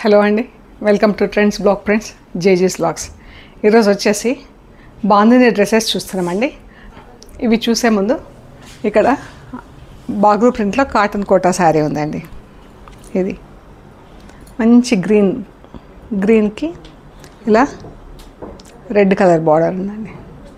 hello అండి welcome to trends black prints జేజీస్ blogs ఈరోజు వచ్చేసి బాందిని డ్రెస్సెస్ చూస్తున్నామండి ఇవి చూసే ముందు ఇక్కడ బాగురు ప్రింట్లో కాటన్ కోటా శారీ ఉందండి ఇది మంచి గ్రీన్ గ్రీన్కి ఇలా రెడ్ కలర్ బార్డర్ ఉందండి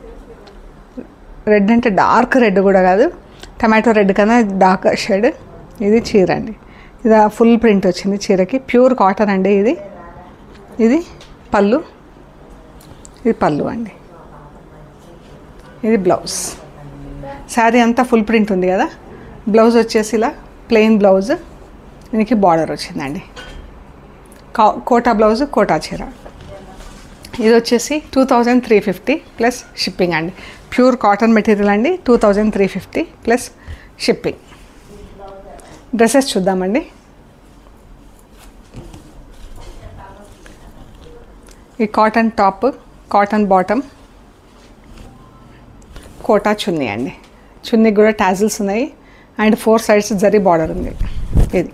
రెడ్ అంటే డార్క్ రెడ్ కూడా కాదు టమాటో రెడ్ కన్నా డార్క్ షేడ్ ఇది చీర అండి ఇది ఫుల్ ప్రింట్ వచ్చింది చీరకి ప్యూర్ కాటన్ అండి ఇది ఇది పళ్ళు ఇది పళ్ళు అండి ఇది బ్లౌజ్ శారీ అంతా ఫుల్ ప్రింట్ ఉంది కదా బ్లౌజ్ వచ్చేసి ఇలా ప్లెయిన్ బ్లౌజ్ దీనికి బార్డర్ వచ్చిందండి కా కోటా బ్లౌజ్ కోటా చీర ఇది వచ్చేసి two thousand three fifty plus shipping అండి ప్యూర్ కాటన్ మెటీరియల్ అండి two thousand three fifty plus shipping dresses చూద్దామండి ఈ cotton top cotton bottom Kota chunni అండి చున్నీకి కూడా టాజిల్స్ ఉన్నాయి and four sides zari border ఉంది ఇది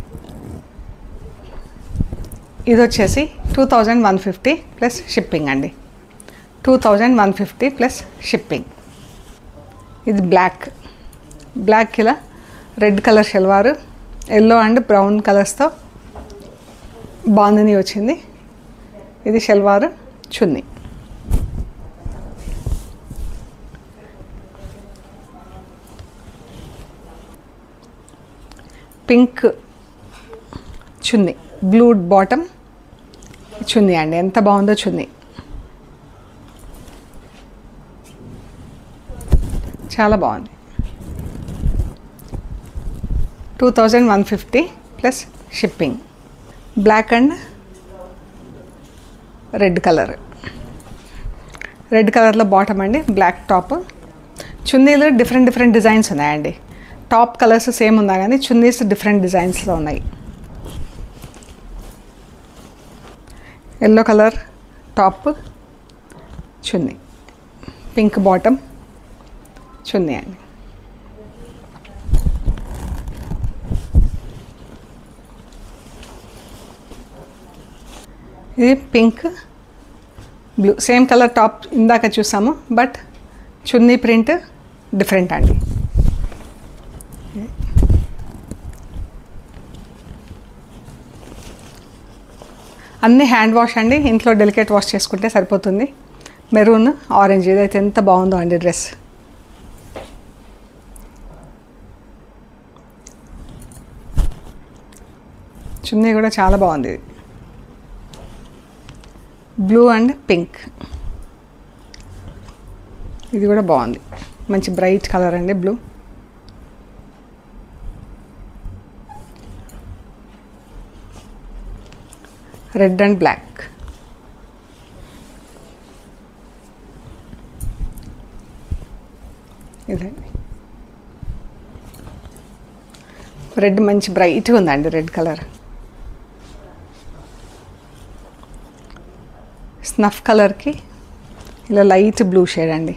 ఇది వచ్చేసి two thousand one fifty plus shipping అండి two thousand one fifty plus shipping ఇది బ్లాక్ బ్లాక్ ఇలా red colour salwar yellow and brown కలర్స్తో బాందిని వచ్చింది ఇది salwar chunni pink chunni blue bottom chunni అండి ఎంత బాగుందో చున్నీ చాలా బాగుంది two thousand one fifty plus shipping black and red colour red కలర్లో బాటమ్ అండి బ్లాక్ టాప్ చున్నీలు డిఫరెంట్ డిఫరెంట్ డిజైన్స్ ఉన్నాయండి టాప్ కలర్స్ సేమ్ ఉన్నా కానీ చున్నీస్ డిఫరెంట్ డిజైన్స్లో ఉన్నాయి yellow colour top chunni pink bottom chunni అండి ఇది pink blue same colour top ఇందాక చూసాము బట్ చున్నీ ప్రింట్ డిఫరెంట్ అండి అన్ని హ్యాండ్ వాష్ అండి ఇంట్లో డెలికేట్ వాష్ చేసుకుంటే సరిపోతుంది మెరూన్ ఆరెంజ్ ఇదైతే ఎంత బాగుందో అండి డ్రెస్ చున్నీ కూడా చాలా బాగుంది ఇది బ్లూ అండ్ పింక్ ఇది కూడా బాగుంది మంచి బ్రైట్ కలర్ అండి బ్లూ రెడ్ అండ్ బ్లాక్ ఇదండి రెడ్ మంచి బ్రైట్గా ఉందండి రెడ్ కలర్ స్నఫ్ కలర్కి ఇలా లైట్ బ్లూ షేడ్ అండి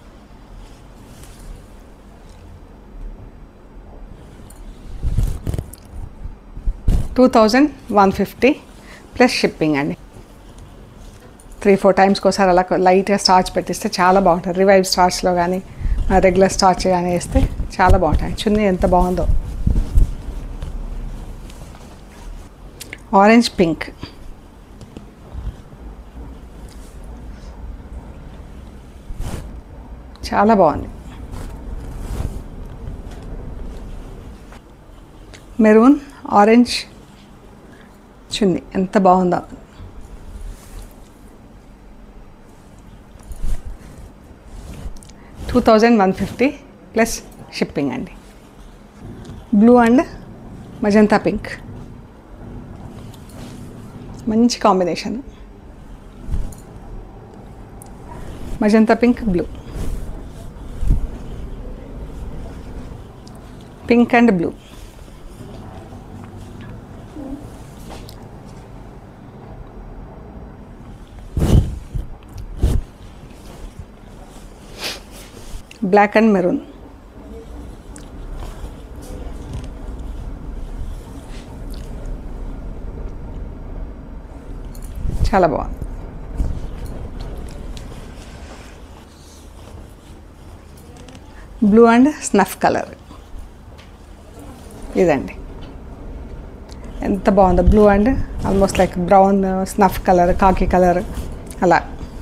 two thousand one fifty plus shipping అండి త్రీ ఫోర్ టైమ్స్కి ఒకసారి అలా లైట్గా స్టార్చ్ పెట్టిస్తే చాలా బాగుంటుంది రివైవ్ స్టార్చ్లో కానీ రెగ్యులర్ స్టార్చ్ కానీ వేస్తే చాలా బాగుంటాయి చున్నీ ఎంత బాగుందో ఆరెంజ్ పింక్ చాలా బాగుంది మెరూన్ ఆరెంజ్ చున్నీ ఎంత బాగుందో two thousand one fifty plus shipping అండి బ్లూ అండ్ మజంతా పింక్ మంచి combination magenta pink blue pink and blue black and maroon చాలా బాగుంది బ్లూ అండ్ స్నఫ్ కలర్ ఇదండి ఎంత బాగుందో blue and almost like brown snuff colour khaki colour అలా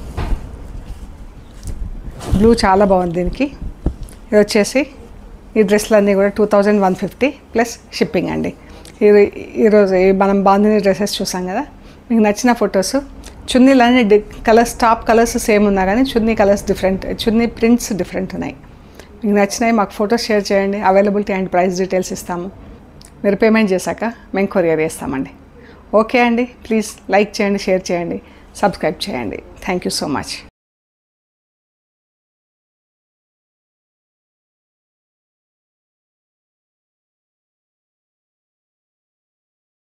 blue చాలా బాగుంది దీనికి ఇది వచ్చేసి ఈ డ్రెస్లన్నీ కూడా two thousand one fifty plus shipping అండి ఈ- ఈరోజు ఈ మనం బాగుంది డ్రెస్సెస్ చూసాం కదా మీకు నచ్చిన ఫొటోస్ చున్నీలన్నీ డి కలర్స్ టాప్ కలర్స్ సేమ్ ఉన్నా కానీ chunni colours different chunni prints different ఉన్నాయి మీకు నచ్చినాయి మాకు ఫొటోస్ షేర్ చేయండి అవైలబిలిటీ అండ్ ప్రైస్ డీటెయిల్స్ ఇస్తాము మీరు పేమెంట్ చేశాక మేము కొరియర్ చేస్తామండి ఓకే అండి ప్లీజ్ లైక్ చేయండి షేర్ చేయండి సబ్స్క్రైబ్ చేయండి థ్యాంక్ యూ సో మచ్